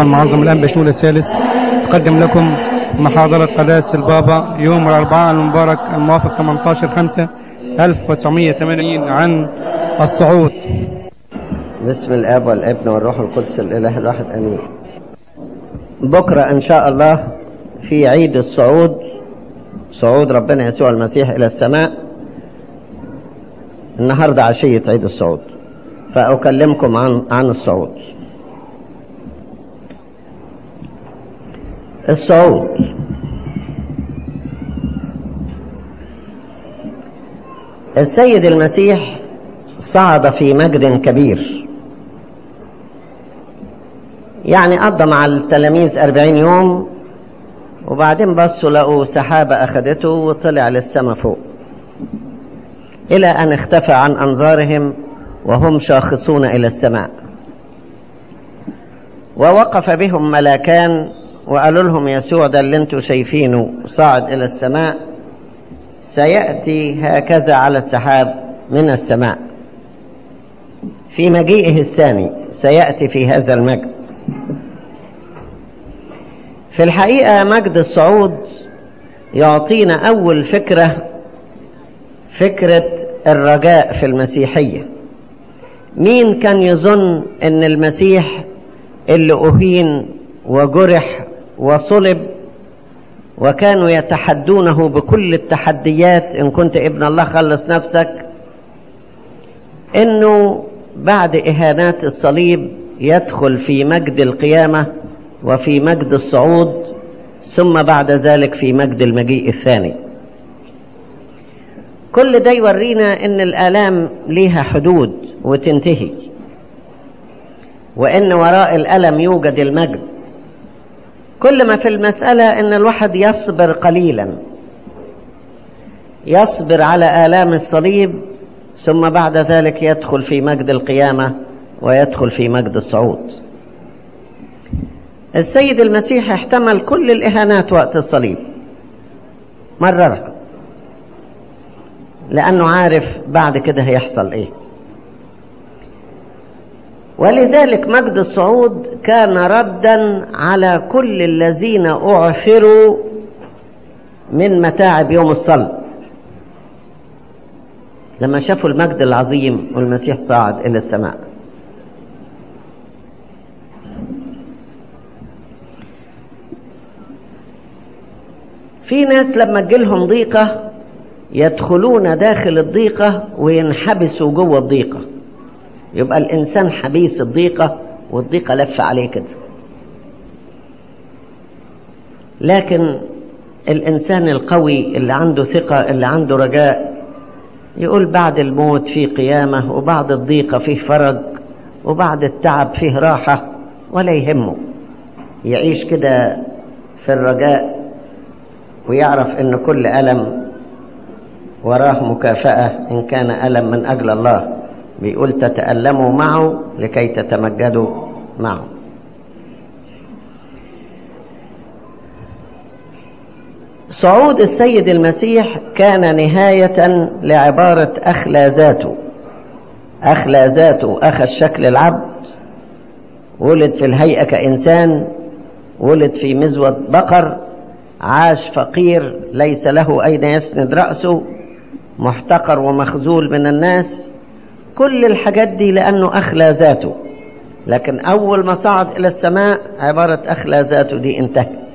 المعظم الآن بشنول الثالث تقدم لكم محاضرة قداسة البابا يوم الأربعاء المبارك الموافق 18 5 1980 عن الصعود بسم الاب والابن والروح القدس الاله الواحد امين بكره ان شاء الله في عيد الصعود صعود ربنا يسوع المسيح الى السماء النهارده عشيه عيد الصعود فاكلمكم عن عن الصعود الصعود السيد المسيح صعد في مجد كبير يعني قضى مع التلاميذ أربعين يوم وبعدين بصوا لقوا سحابة أخدته وطلع للسماء فوق إلى أن اختفى عن أنظارهم وهم شاخصون إلى السماء ووقف بهم ملاكان وقالوا لهم يسوع ده اللي انتوا شايفينه صعد إلى السماء سيأتي هكذا على السحاب من السماء في مجيئه الثاني سيأتي في هذا المجد في الحقيقة مجد الصعود يعطينا أول فكرة فكرة الرجاء في المسيحية مين كان يظن أن المسيح اللي أهين وجرح وصلب وكانوا يتحدونه بكل التحديات إن كنت ابن الله خلص نفسك إنه بعد إهانات الصليب يدخل في مجد القيامة وفي مجد الصعود ثم بعد ذلك في مجد المجيء الثاني كل ده يورينا ان الالام ليها حدود وتنتهي وان وراء الالم يوجد المجد كل ما في المساله ان الواحد يصبر قليلا يصبر على الام الصليب ثم بعد ذلك يدخل في مجد القيامه ويدخل في مجد الصعود السيد المسيح احتمل كل الإهانات وقت الصليب مررها لأنه عارف بعد كده هيحصل إيه ولذلك مجد الصعود كان ردا على كل الذين أعثروا من متاعب يوم الصلب لما شافوا المجد العظيم والمسيح صعد إلى السماء في ناس لما تجيلهم ضيقة يدخلون داخل الضيقة وينحبسوا جوه الضيقة يبقى الإنسان حبيس الضيقة والضيقة لف عليه كده لكن الإنسان القوي اللي عنده ثقة اللي عنده رجاء يقول بعد الموت فيه قيامة وبعد الضيقة فيه فرج وبعد التعب فيه راحة ولا يهمه يعيش كده في الرجاء ويعرف ان كل الم وراه مكافاه ان كان الم من اجل الله بيقول تتالموا معه لكي تتمجدوا معه صعود السيد المسيح كان نهايه لعباره اخلى ذاته اخلى ذاته اخذ شكل العبد ولد في الهيئه كانسان ولد في مزوه بقر عاش فقير ليس له أين يسند رأسه محتقر ومخذول من الناس كل الحاجات دي لأنه أخلى ذاته لكن أول ما صعد إلى السماء عبارة أخلى ذاته دي انتهت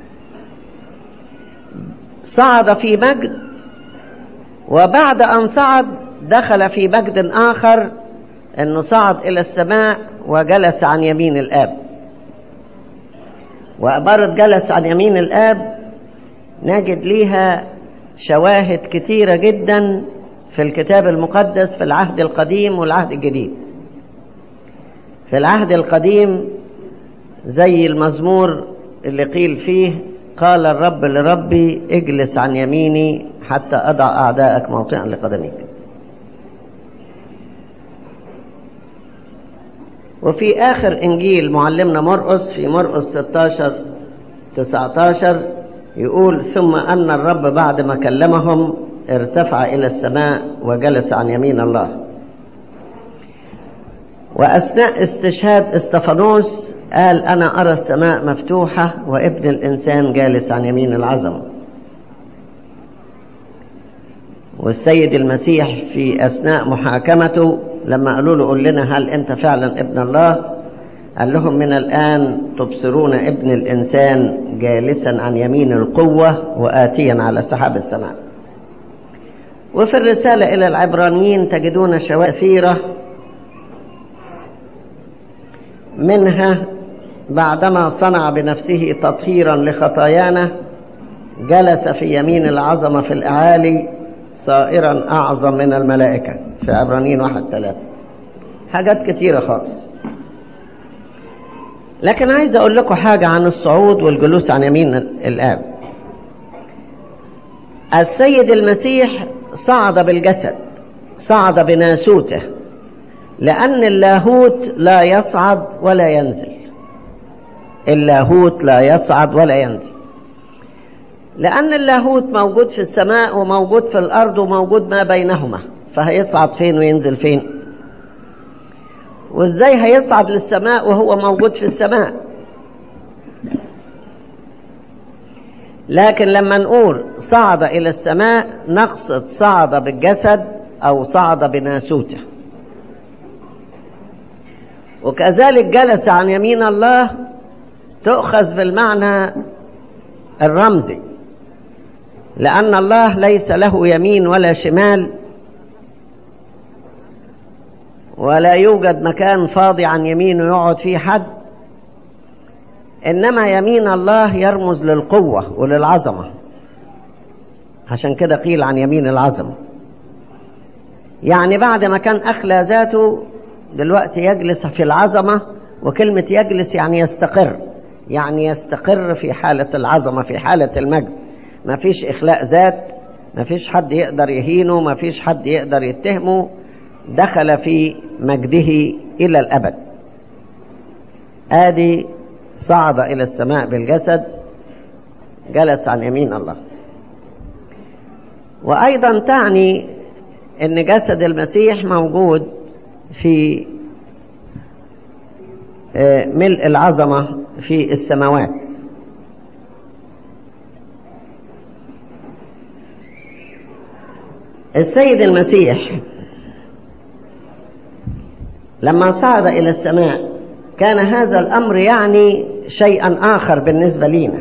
صعد في مجد وبعد أن صعد دخل في مجد آخر أنه صعد إلى السماء وجلس عن يمين الآب وعبارة جلس عن يمين الآب نجد ليها شواهد كثيرة جدا في الكتاب المقدس في العهد القديم والعهد الجديد في العهد القديم زي المزمور اللي قيل فيه قال الرب لربي اجلس عن يميني حتى أضع أعداءك موطئا لقدميك وفي آخر إنجيل معلمنا مرقس في مرقس 16 19 يقول ثم أن الرب بعد ما كلمهم ارتفع إلى السماء وجلس عن يمين الله وأثناء استشهاد استفانوس قال أنا أرى السماء مفتوحة وابن الإنسان جالس عن يمين العظمة والسيد المسيح في أثناء محاكمته لما قالوا له قل لنا هل أنت فعلا ابن الله قال لهم من الآن تبصرون ابن الإنسان جالسا عن يمين القوة وآتيا على سحاب السماء وفي الرسالة إلى العبرانيين تجدون شواهد كثيرة منها بعدما صنع بنفسه تطهيرا لخطايانا جلس في يمين العظمة في الأعالي صائرا أعظم من الملائكة في عبرانيين واحد ثلاثة حاجات كتيرة خالص لكن عايز أقول لكم حاجة عن الصعود والجلوس عن يمين الآب السيد المسيح صعد بالجسد صعد بناسوته لأن اللاهوت لا يصعد ولا ينزل اللاهوت لا يصعد ولا ينزل لأن اللاهوت موجود في السماء وموجود في الأرض وموجود ما بينهما فهيصعد فين وينزل فين وازاي هيصعد للسماء وهو موجود في السماء لكن لما نقول صعد إلى السماء نقصد صعد بالجسد أو صعد بناسوته وكذلك جلس عن يمين الله تؤخذ بالمعنى الرمزي لأن الله ليس له يمين ولا شمال ولا يوجد مكان فاضي عن يمينه يقعد فيه حد إنما يمين الله يرمز للقوة وللعظمة عشان كده قيل عن يمين العظمة يعني بعد ما كان أخلى ذاته دلوقتي يجلس في العظمة وكلمة يجلس يعني يستقر يعني يستقر في حالة العظمة في حالة المجد ما فيش إخلاء ذات ما فيش حد يقدر يهينه ما فيش حد يقدر يتهمه دخل في مجده إلى الأبد آدي صعد إلى السماء بالجسد جلس عن يمين الله وأيضا تعني أن جسد المسيح موجود في ملء العظمة في السماوات السيد المسيح لما صعد إلى السماء كان هذا الأمر يعني شيئا آخر بالنسبة لنا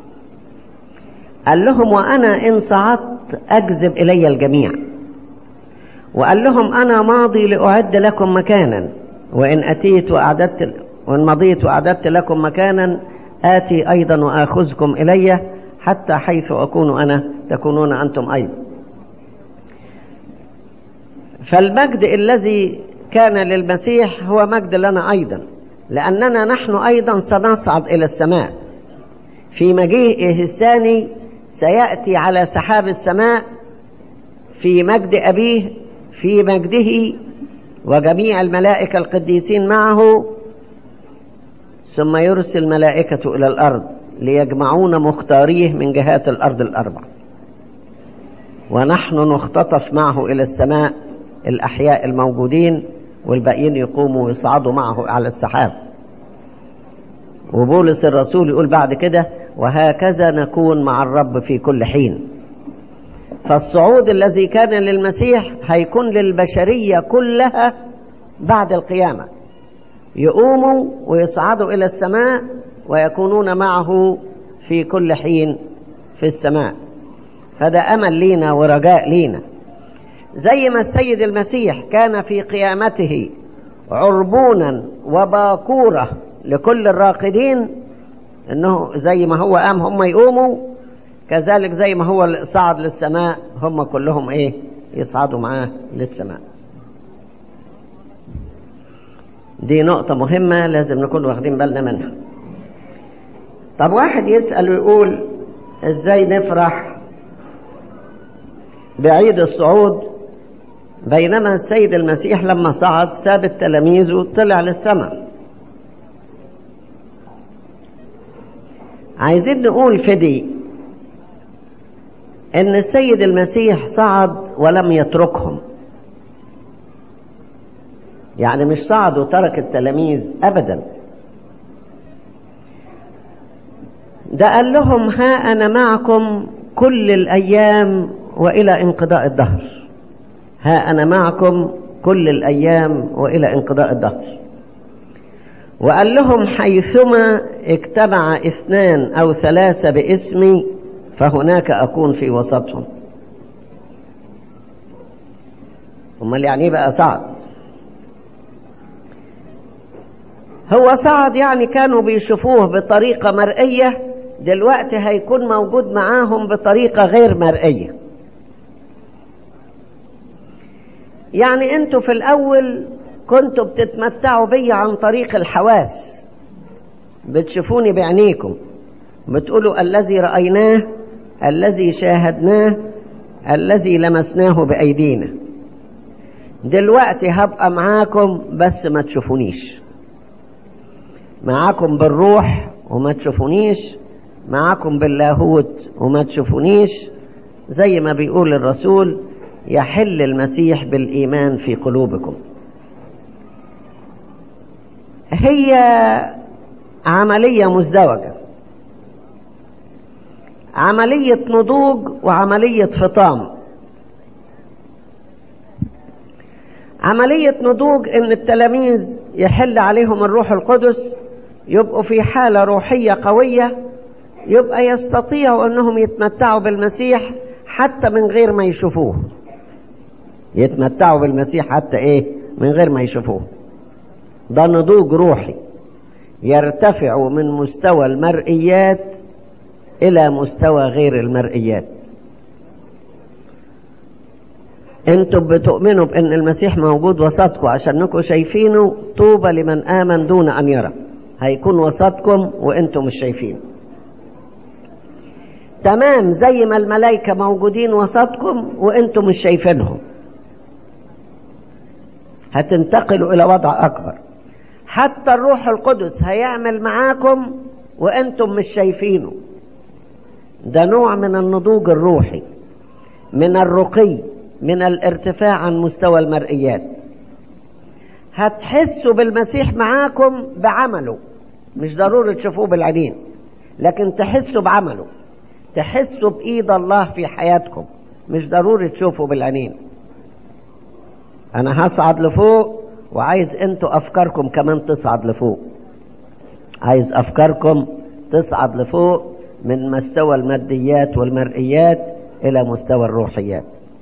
قال لهم وأنا إن صعدت أجذب إلي الجميع وقال لهم أنا ماضي لأعد لكم مكانا وإن أتيت وأعددت وإن مضيت وأعددت لكم مكانا آتي أيضا وآخذكم إلي حتى حيث أكون أنا تكونون أنتم أيضا فالمجد الذي كان للمسيح هو مجد لنا أيضا لأننا نحن أيضا سنصعد إلى السماء في مجيئه الثاني سيأتي على سحاب السماء في مجد أبيه في مجده وجميع الملائكة القديسين معه ثم يرسل ملائكته إلى الأرض ليجمعون مختاريه من جهات الأرض الأربع ونحن نختطف معه إلى السماء الأحياء الموجودين والباقيين يقوموا ويصعدوا معه على السحاب وبولس الرسول يقول بعد كده وهكذا نكون مع الرب في كل حين فالصعود الذي كان للمسيح هيكون للبشرية كلها بعد القيامة يقوموا ويصعدوا إلى السماء ويكونون معه في كل حين في السماء هذا أمل لينا ورجاء لينا زي ما السيد المسيح كان في قيامته عربونا وباكورة لكل الراقدين انه زي ما هو قام هم يقوموا كذلك زي ما هو صعد للسماء هم كلهم ايه يصعدوا معاه للسماء دي نقطة مهمة لازم نكون واخدين بالنا منها طب واحد يسأل ويقول ازاي نفرح بعيد الصعود بينما السيد المسيح لما صعد ساب التلاميذ وطلع للسماء عايزين نقول في دي ان السيد المسيح صعد ولم يتركهم يعني مش صعد وترك التلاميذ ابدا ده قال لهم ها أنا معكم كل الأيام وإلى انقضاء الدهر ها أنا معكم كل الأيام وإلى انقضاء الدهر وقال لهم حيثما اجتمع اثنان أو ثلاثة باسمي فهناك أكون في وسطهم امال يعني ايه بقى صعد هو صعد يعني كانوا بيشوفوه بطريقة مرئية دلوقتي هيكون موجود معاهم بطريقة غير مرئية يعني انتوا في الاول كنتوا بتتمتعوا بي عن طريق الحواس بتشوفوني بعينيكم بتقولوا الذي رأيناه الذي شاهدناه الذي لمسناه بأيدينا دلوقتي هبقى معاكم بس ما تشوفونيش معاكم بالروح وما تشوفونيش معاكم باللاهوت وما تشوفونيش زي ما بيقول الرسول يحل المسيح بالإيمان في قلوبكم هي عملية مزدوجة عملية نضوج وعملية فطام عملية نضوج ان التلاميذ يحل عليهم الروح القدس يبقوا في حالة روحية قوية يبقى يستطيعوا انهم يتمتعوا بالمسيح حتى من غير ما يشوفوه يتمتعوا بالمسيح حتى ايه من غير ما يشوفوه ده نضوج روحي يرتفع من مستوى المرئيات الى مستوى غير المرئيات انتم بتؤمنوا بان المسيح موجود وسطكم عشانكم شايفينه طوبى لمن امن دون ان يرى هيكون وسطكم وانتم مش شايفينه تمام زي ما الملائكة موجودين وسطكم وانتم مش شايفينهم هتنتقلوا الى وضع اكبر حتى الروح القدس هيعمل معاكم وانتم مش شايفينه ده نوع من النضوج الروحي من الرقي من الارتفاع عن مستوى المرئيات هتحسوا بالمسيح معاكم بعمله مش ضروري تشوفوه بالعينين لكن تحسوا بعمله تحسوا بإيد الله في حياتكم مش ضروري تشوفوا بالعينين أنا هصعد لفوق وعايز انتوا أفكاركم كمان تصعد لفوق عايز أفكاركم تصعد لفوق من مستوى الماديات والمرئيات إلى مستوى الروحيات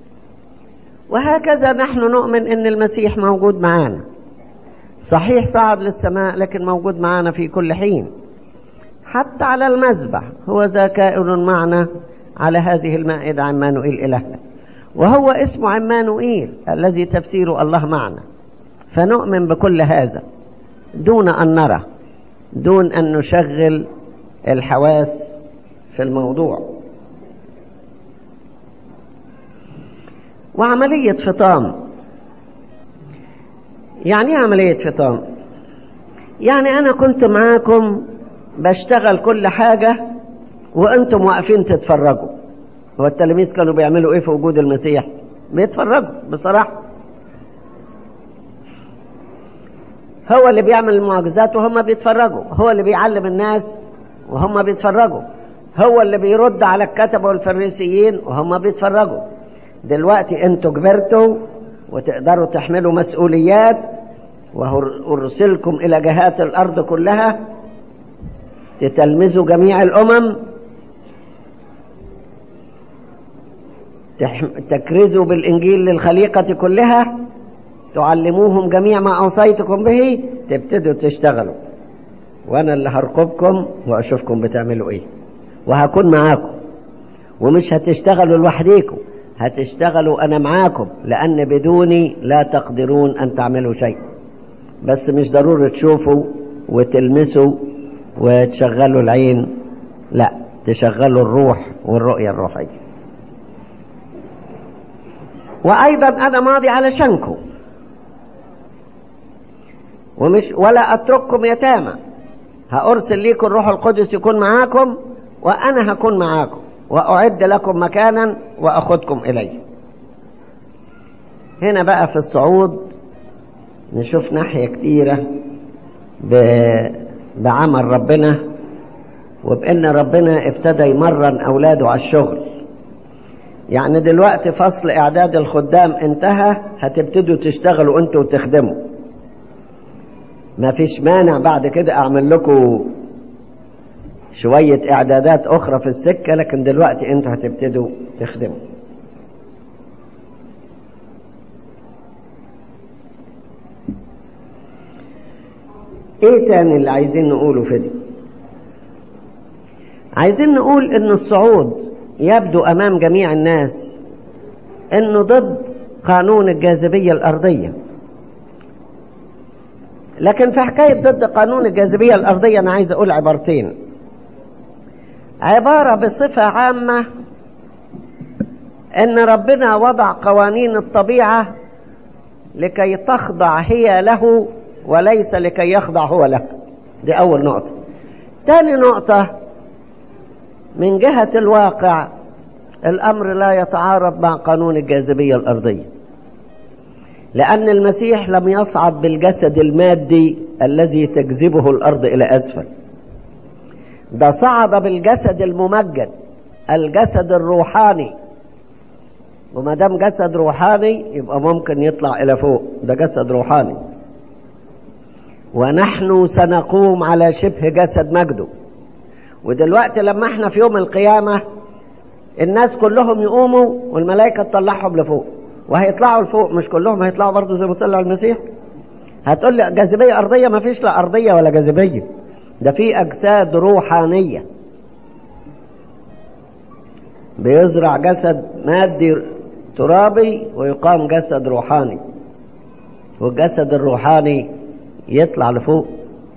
وهكذا نحن نؤمن ان المسيح موجود معانا صحيح صعد للسماء لكن موجود معانا في كل حين حتى على المذبح هو ذا كائن معنا على هذه المائدة عمانوئيل إلهنا وهو اسمه عمانوئيل الذي تفسيره الله معنا فنؤمن بكل هذا دون أن نرى دون أن نشغل الحواس في الموضوع وعملية فطام يعني ايه عملية فطام يعني أنا كنت معاكم بشتغل كل حاجة وأنتم واقفين تتفرجوا هو التلاميذ كانوا بيعملوا إيه في وجود المسيح بيتفرجوا بصراحة هو اللي بيعمل المعجزات وهم بيتفرجوا هو اللي بيعلم الناس وهم بيتفرجوا هو اللي بيرد على الكتبة والفريسيين وهم بيتفرجوا دلوقتي انتوا كبرتوا وتقدروا تحملوا مسؤوليات وارسلكم الى جهات الارض كلها تتلمذوا جميع الامم تكرزوا بالانجيل للخليقه كلها تعلموهم جميع ما اوصيتكم به تبتدوا تشتغلوا وانا اللي هرقبكم واشوفكم بتعملوا ايه وهكون معاكم ومش هتشتغلوا لوحديكم هتشتغلوا أنا معاكم لأن بدوني لا تقدرون أن تعملوا شيء بس مش ضروري تشوفوا وتلمسوا وتشغلوا العين لا تشغلوا الروح والرؤية الروحية وأيضا أنا ماضي علشانكم ومش ولا أترككم يتامى هأرسل ليكم الروح القدس يكون معاكم وأنا هكون معاكم وأعد لكم مكانا وأخذكم إلي هنا بقى في الصعود نشوف ناحية كتيرة بعمل ربنا وبأن ربنا ابتدى يمرن أولاده على الشغل يعني دلوقتي فصل إعداد الخدام انتهى هتبتدوا تشتغلوا أنتوا وتخدموا ما فيش مانع بعد كده أعمل لكم شوية إعدادات أخرى في السكة لكن دلوقتي أنتوا هتبتدوا تخدموا ايه تاني اللي عايزين نقوله في دي عايزين نقول ان الصعود يبدو امام جميع الناس انه ضد قانون الجاذبية الارضية لكن في حكاية ضد قانون الجاذبية الارضية انا عايز اقول عبارتين عبارة بصفة عامة ان ربنا وضع قوانين الطبيعة لكي تخضع هي له وليس لكي يخضع هو له دي أول نقطة تاني نقطة من جهة الواقع الأمر لا يتعارض مع قانون الجاذبية الأرضية لأن المسيح لم يصعد بالجسد المادي الذي تجذبه الأرض إلى أسفل ده صعد بالجسد الممجد الجسد الروحاني وما دام جسد روحاني يبقى ممكن يطلع إلى فوق ده جسد روحاني ونحن سنقوم على شبه جسد مجده ودلوقتي لما احنا في يوم القيامة الناس كلهم يقوموا والملائكة تطلعهم لفوق وهيطلعوا لفوق مش كلهم هيطلعوا برضه زي ما طلع المسيح هتقول لي جاذبية أرضية ما فيش لا أرضية ولا جاذبية ده في أجساد روحانية بيزرع جسد مادي ترابي ويقام جسد روحاني والجسد الروحاني يطلع لفوق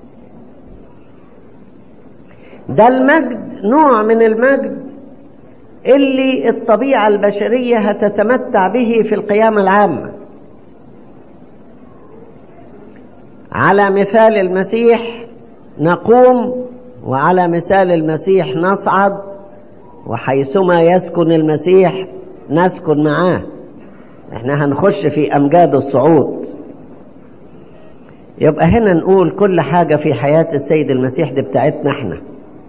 ده المجد نوع من المجد اللي الطبيعة البشرية هتتمتع به في القيامة العامة على مثال المسيح نقوم وعلى مثال المسيح نصعد وحيثما يسكن المسيح نسكن معاه احنا هنخش في امجاد الصعود يبقى هنا نقول كل حاجة في حياة السيد المسيح دي بتاعتنا احنا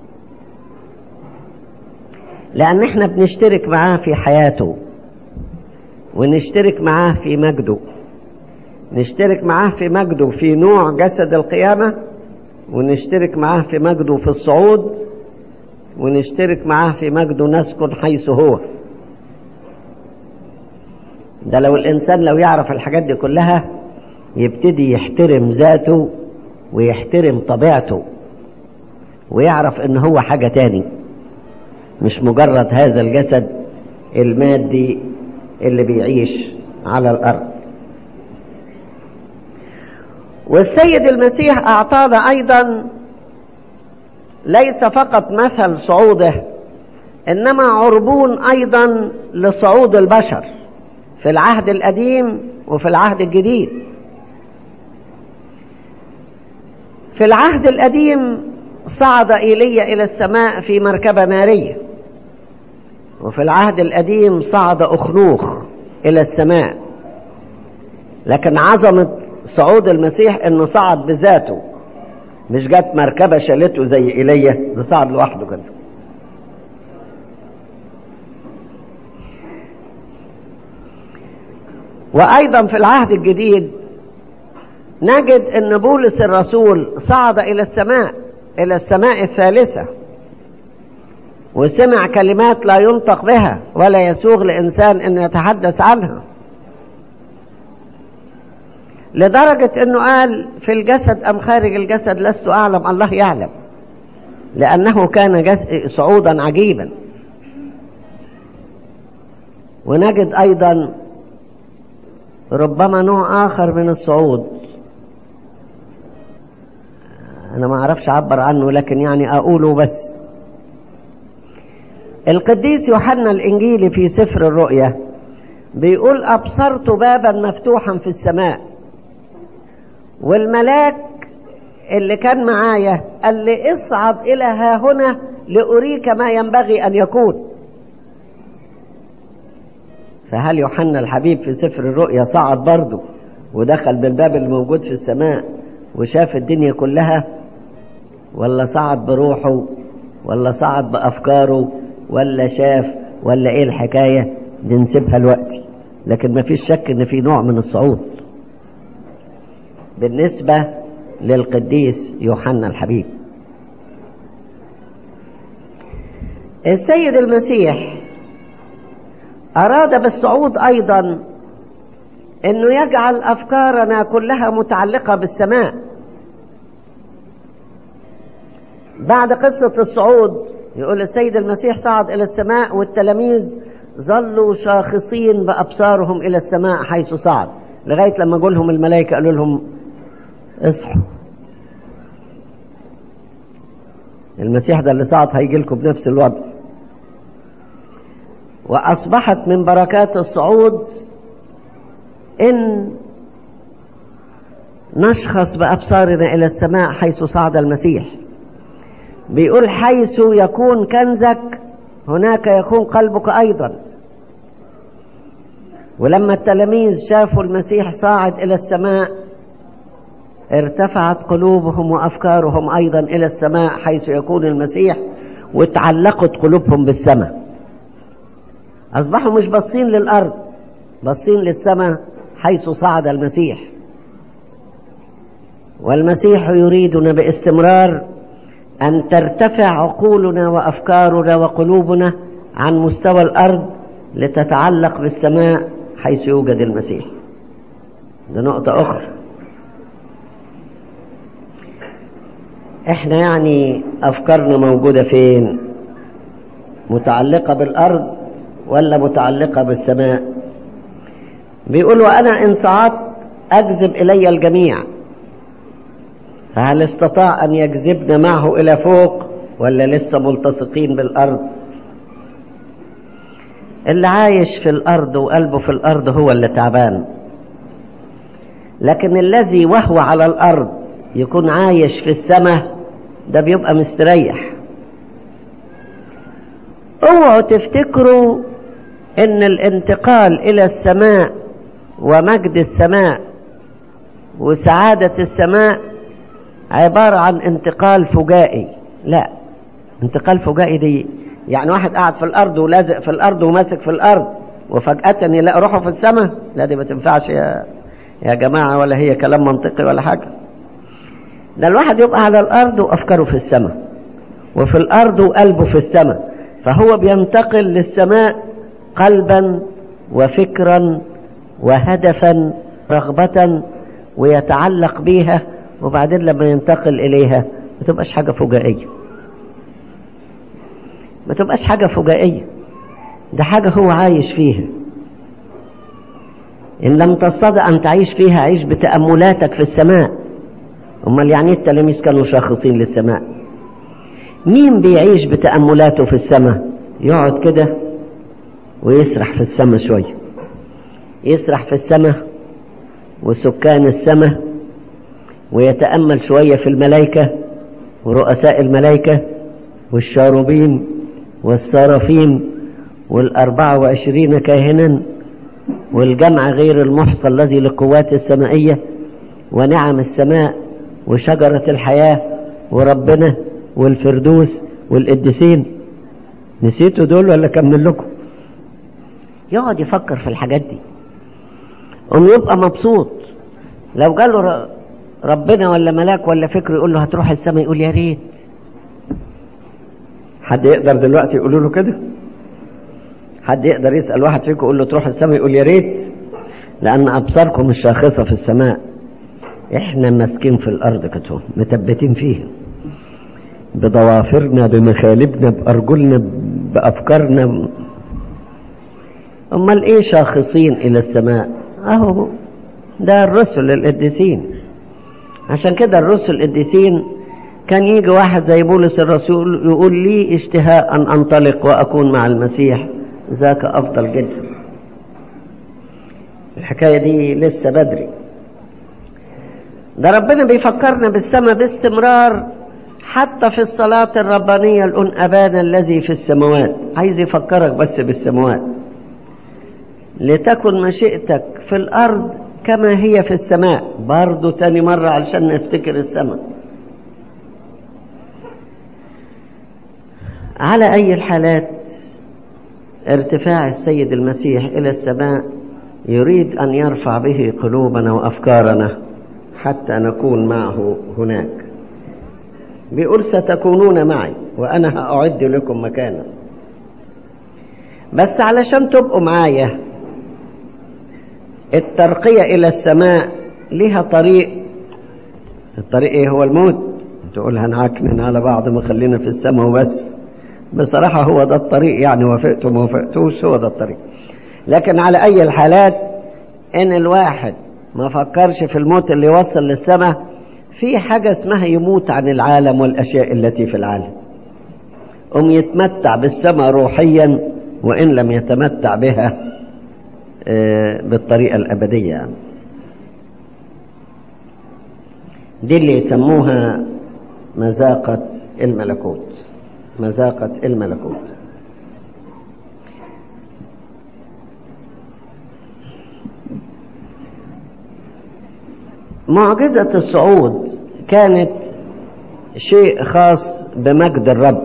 لأن احنا بنشترك معاه في حياته ونشترك معاه في مجده نشترك معاه في مجده في نوع جسد القيامة ونشترك معاه في مجده في الصعود ونشترك معاه في مجده نسكن حيث هو ده لو الإنسان لو يعرف الحاجات دي كلها يبتدي يحترم ذاته ويحترم طبيعته ويعرف ان هو حاجة تاني مش مجرد هذا الجسد المادي اللي بيعيش على الارض والسيد المسيح اعطانا ايضا ليس فقط مثل صعوده انما عربون ايضا لصعود البشر في العهد القديم وفي العهد الجديد في العهد القديم صعد ايليا الى السماء في مركبه ناريه وفي العهد القديم صعد اخنوخ الى السماء لكن عظمه صعود المسيح انه صعد بذاته مش جت مركبه شالته زي ايليا ده صعد لوحده كده وايضا في العهد الجديد نجد ان بولس الرسول صعد الى السماء الى السماء الثالثه وسمع كلمات لا ينطق بها ولا يسوغ لانسان ان يتحدث عنها لدرجه انه قال في الجسد ام خارج الجسد لست اعلم الله يعلم لانه كان صعودا عجيبا ونجد ايضا ربما نوع اخر من الصعود انا ما اعرفش اعبر عنه لكن يعني اقوله بس القديس يوحنا الانجيلي في سفر الرؤيا بيقول ابصرت بابا مفتوحا في السماء والملاك اللي كان معايا قال لي اصعد الى ها هنا لاريك ما ينبغي ان يكون فهل يوحنا الحبيب في سفر الرؤيا صعد برضه ودخل بالباب الموجود في السماء وشاف الدنيا كلها ولا صعد بروحه ولا صعد بأفكاره ولا شاف ولا ايه الحكاية دي نسيبها الوقت لكن ما فيش شك ان في نوع من الصعود بالنسبة للقديس يوحنا الحبيب السيد المسيح أراد بالصعود أيضا أنه يجعل أفكارنا كلها متعلقة بالسماء بعد قصة الصعود يقول السيد المسيح صعد إلى السماء والتلاميذ ظلوا شاخصين بأبصارهم إلى السماء حيث صعد لغاية لما قولهم الملائكة قالوا لهم اصحوا المسيح ده اللي صعد هيجي لكم بنفس الوضع وأصبحت من بركات الصعود إن نشخص بأبصارنا إلى السماء حيث صعد المسيح بيقول حيث يكون كنزك هناك يكون قلبك أيضا ولما التلاميذ شافوا المسيح صاعد إلى السماء ارتفعت قلوبهم وأفكارهم أيضا إلى السماء حيث يكون المسيح وتعلقت قلوبهم بالسماء أصبحوا مش باصين للأرض باصين للسماء حيث صعد المسيح والمسيح يريدنا باستمرار أن ترتفع عقولنا وأفكارنا وقلوبنا عن مستوى الأرض لتتعلق بالسماء حيث يوجد المسيح ده نقطة أخرى احنا يعني أفكارنا موجودة فين متعلقة بالأرض ولا متعلقة بالسماء بيقول وأنا إن صعدت أجذب إلي الجميع فهل استطاع أن يجذبنا معه إلى فوق ولا لسه ملتصقين بالأرض اللي عايش في الأرض وقلبه في الأرض هو اللي تعبان لكن الذي وهو على الأرض يكون عايش في السماء ده بيبقى مستريح اوعوا تفتكروا ان الانتقال الى السماء ومجد السماء وسعادة السماء عبارة عن انتقال فجائي لا انتقال فجائي دي يعني واحد قاعد في الارض ولازق في الارض وماسك في الارض وفجأة يلاقي روحه في السماء لا دي ما تنفعش يا يا جماعة ولا هي كلام منطقي ولا حاجة ده الواحد يبقى على الارض وافكاره في السماء وفي الارض وقلبه في السماء فهو بينتقل للسماء قلبا وفكرا وهدفا رغبة ويتعلق بيها وبعدين لما ينتقل إليها ما تبقاش حاجة فجائية ما تبقاش حاجة فجائية ده حاجة هو عايش فيها إن لم تستطع أن تعيش فيها عيش بتأملاتك في السماء أمال يعني التلاميذ كانوا شاخصين للسماء مين بيعيش بتأملاته في السماء يقعد كده ويسرح في السماء شوية يسرح في السماء وسكان السماء ويتأمل شوية في الملائكة ورؤساء الملائكة والشاروبين والصرافين والأربعة وعشرين كاهنا والجمع غير المحصى الذي للقوات السمائية ونعم السماء وشجرة الحياة وربنا والفردوس والقديسين نسيتوا دول ولا كمل لكم يقعد يفكر في الحاجات دي قوم يبقى مبسوط لو قال ربنا ولا ملاك ولا فكر يقول له هتروح السماء يقول يا ريت حد يقدر دلوقتي يقول له كده حد يقدر يسأل واحد فيكم يقول له تروح السماء يقول يا ريت لأن أبصاركم الشاخصة في السماء احنا ماسكين في الأرض كتو مثبتين فيها بضوافرنا بمخالبنا بأرجلنا بأفكارنا أمال إيه شاخصين إلى السماء أهو ده الرسل القديسين عشان كده الرسل القديسين كان يجي واحد زي بولس الرسول يقول لي اشتهاء أن أنطلق وأكون مع المسيح ذاك أفضل جدا الحكاية دي لسه بدري ده ربنا بيفكرنا بالسماء باستمرار حتى في الصلاة الربانية الأن أبانا الذي في السماوات عايز يفكرك بس بالسماوات لتكن مشيئتك في الأرض كما هي في السماء برضو تاني مرة علشان نفتكر السماء على أي الحالات ارتفاع السيد المسيح إلى السماء يريد أن يرفع به قلوبنا وأفكارنا حتى نكون معه هناك بيقول ستكونون معي وأنا هأعد لكم مكانا بس علشان تبقوا معايا الترقية إلى السماء لها طريق الطريق إيه هو الموت تقول هنعكنن على بعض ما خلينا في السماء وبس بصراحة هو ده الطريق يعني وافقتم ما وافقتوش هو ده الطريق لكن على أي الحالات إن الواحد ما فكرش في الموت اللي يوصل للسماء في حاجة اسمها يموت عن العالم والأشياء التي في العالم أم يتمتع بالسماء روحيا وإن لم يتمتع بها بالطريقة الأبدية يعني. دي اللي يسموها مذاقة الملكوت مذاقة الملكوت معجزة الصعود كانت شيء خاص بمجد الرب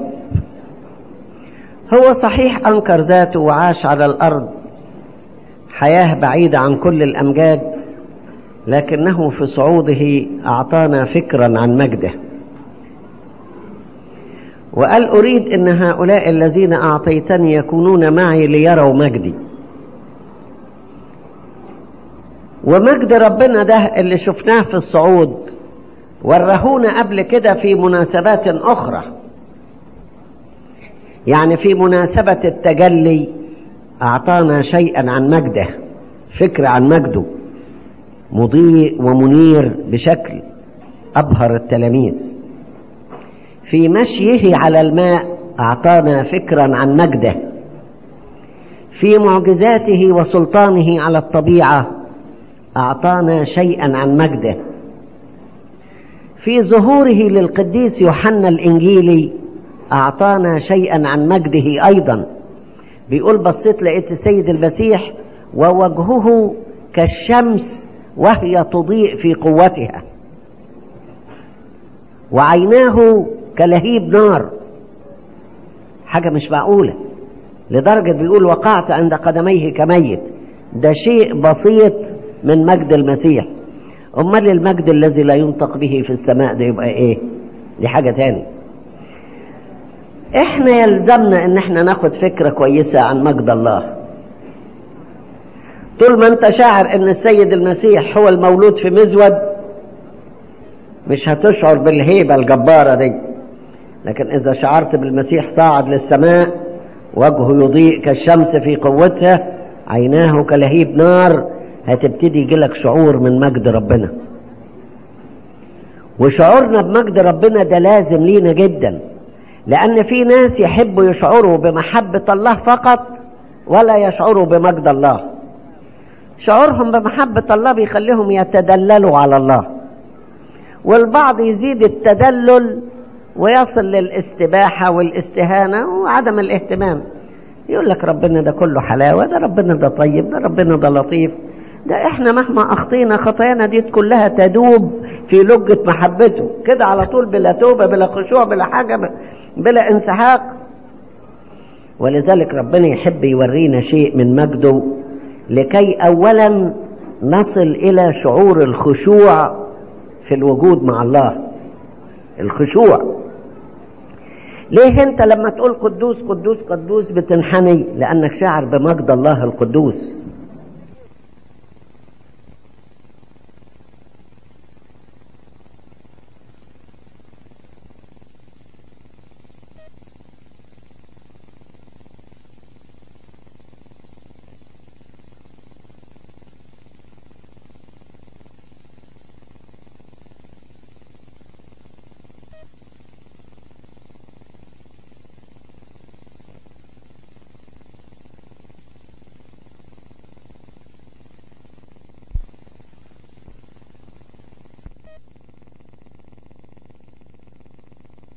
هو صحيح أنكر ذاته وعاش على الأرض حياة بعيدة عن كل الأمجاد لكنه في صعوده أعطانا فكرا عن مجده وقال أريد أن هؤلاء الذين أعطيتني يكونون معي ليروا مجدي ومجد ربنا ده اللي شفناه في الصعود ورهونا قبل كده في مناسبات أخرى يعني في مناسبة التجلي أعطانا شيئا عن مجده فكرة عن مجده مضيء ومنير بشكل أبهر التلاميذ في مشيه على الماء أعطانا فكرا عن مجده في معجزاته وسلطانه على الطبيعة أعطانا شيئا عن مجده في ظهوره للقديس يوحنا الإنجيلي أعطانا شيئا عن مجده أيضا بيقول بصيت لقيت السيد المسيح ووجهه كالشمس وهي تضيء في قوتها وعيناه كلهيب نار حاجة مش معقولة لدرجة بيقول وقعت عند قدميه كميت ده شيء بسيط من مجد المسيح أمال المجد الذي لا ينطق به في السماء ده يبقى إيه دي حاجة تاني احنا يلزمنا ان احنا ناخد فكرة كويسة عن مجد الله طول ما انت شاعر ان السيد المسيح هو المولود في مزود مش هتشعر بالهيبة الجبارة دي لكن اذا شعرت بالمسيح صاعد للسماء وجهه يضيء كالشمس في قوتها عيناه كلهيب نار هتبتدي يجيلك شعور من مجد ربنا وشعورنا بمجد ربنا ده لازم لينا جدا لأن في ناس يحبوا يشعروا بمحبة الله فقط ولا يشعروا بمجد الله شعورهم بمحبة الله بيخليهم يتدللوا على الله والبعض يزيد التدلل ويصل للاستباحة والاستهانة وعدم الاهتمام يقول لك ربنا ده كله حلاوة ده ربنا ده طيب ده ربنا ده لطيف ده احنا مهما اخطينا خطايانا دي كلها تدوب في لجة محبته كده على طول بلا توبة بلا خشوع بلا حاجة بلا انسحاق ولذلك ربنا يحب يورينا شيء من مجده لكي اولا نصل الى شعور الخشوع في الوجود مع الله الخشوع ليه انت لما تقول قدوس قدوس قدوس بتنحني لانك شاعر بمجد الله القدوس